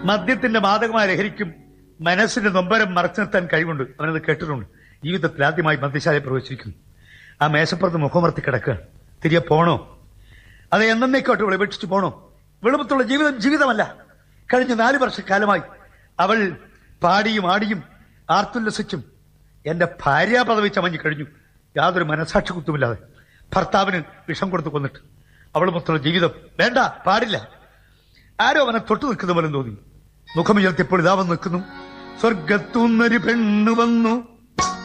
മദ്യത്തിന്റെ മാദകമായ ലഹരിക്കും മനസ്സിന്റെ നൊമ്പരം മറച്ചു നിർത്താൻ കഴിവുണ്ട് അവനത് കേട്ടിട്ടുണ്ട് ജീവിതത്തിൽ ആദ്യമായി മദ്യശാലയിൽ പ്രവേശിക്കുന്നു ആ മേശപ്പുറത്ത് മുഖമർത്തി കിടക്കുകയാണ് തിരികെ പോണോ അത് എന്നേക്കോട്ട് അവളെ ഉപേക്ഷിച്ച് പോണോ വെളുപ്പത്തുള്ള ജീവിതം ജീവിതമല്ല കഴിഞ്ഞ നാല് വർഷക്കാലമായി അവൾ പാടിയും ആടിയും ആർത്തുല്ലസിച്ചും എന്റെ ഭാര്യാ പദവി ചമഞ്ഞു കഴിഞ്ഞു യാതൊരു മനസാക്ഷി കുത്തുമില്ലാതെ ഭർത്താവിന് വിഷം കൊടുത്തു കൊന്നിട്ട് അവളുമൊത്തുള്ള ജീവിതം വേണ്ട പാടില്ല ആരോ അവനെ തൊട്ടു നിൽക്കുന്ന പോലെ തോന്നി മുഖമുയർത്തിയപ്പോൾ ഇതാ വന്ന് നിൽക്കുന്നു സ്വർഗത്തുന്നൊരു പെണ്ണു വന്നു